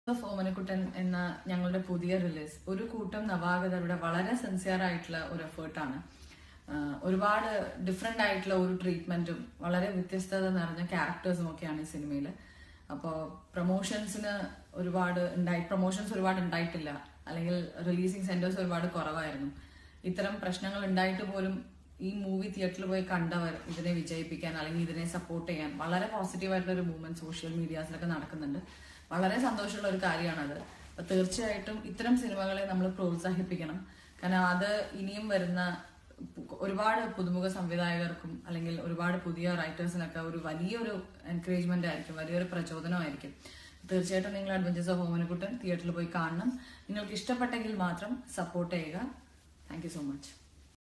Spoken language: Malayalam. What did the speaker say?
ഓഫ് ഓമനക്കുട്ടൻ എന്ന ഞങ്ങളുടെ പുതിയ റിലീസ് ഒരു കൂട്ടം നവാഗതരുടെ വളരെ സിൻസിയർ ആയിട്ടുള്ള ഒരു എഫേർട്ടാണ് ഒരുപാട് ഡിഫറെന്റ് ആയിട്ടുള്ള ഒരു ട്രീറ്റ്മെന്റും വളരെ വ്യത്യസ്തത നിറഞ്ഞ ക്യാരക്ടേഴ്സും ഒക്കെയാണ് ഈ സിനിമയിൽ അപ്പോൾ പ്രൊമോഷൻസിന് ഒരുപാട് ഉണ്ടായി പ്രൊമോഷൻസ് ഒരുപാട് ഉണ്ടായിട്ടില്ല അല്ലെങ്കിൽ റിലീസിങ് സെന്റേഴ്സ് ഒരുപാട് കുറവായിരുന്നു ഇത്തരം പ്രശ്നങ്ങൾ ഉണ്ടായിട്ട് പോലും ഈ മൂവി തിയേറ്ററിൽ പോയി കണ്ടവർ ഇതിനെ വിജയിപ്പിക്കാൻ അല്ലെങ്കിൽ ഇതിനെ സപ്പോർട്ട് ചെയ്യാൻ വളരെ പോസിറ്റീവ് ആയിട്ടുള്ള ഒരു മൂവ്മെന്റ് സോഷ്യൽ മീഡിയാസിലൊക്കെ നടക്കുന്നുണ്ട് വളരെ സന്തോഷമുള്ള ഒരു കാര്യമാണത് അപ്പൊ തീർച്ചയായിട്ടും ഇത്തരം സിനിമകളെ നമ്മൾ പ്രോത്സാഹിപ്പിക്കണം കാരണം അത് ഇനിയും വരുന്ന പു- ഒരുപാട് പുതുമുഖ സംവിധായകർക്കും അല്ലെങ്കിൽ ഒരുപാട് പുതിയ റൈറ്റേഴ്സിനൊക്കെ ഒരു വലിയൊരു എൻകറേജ്മെന്റ് ആയിരിക്കും വലിയൊരു പ്രചോദനമായിരിക്കും തീർച്ചയായിട്ടും നിങ്ങൾ അഡ്വഞ്ചേഴ്സ് ഓഫ് ഓമനക്കുട്ടൻ തിയേറ്ററിൽ പോയി കാണണം നിങ്ങൾക്ക് ഇഷ്ടപ്പെട്ടെങ്കിൽ മാത്രം സപ്പോർട്ട് ചെയ്യുക താങ്ക് യു സോ മച്ച്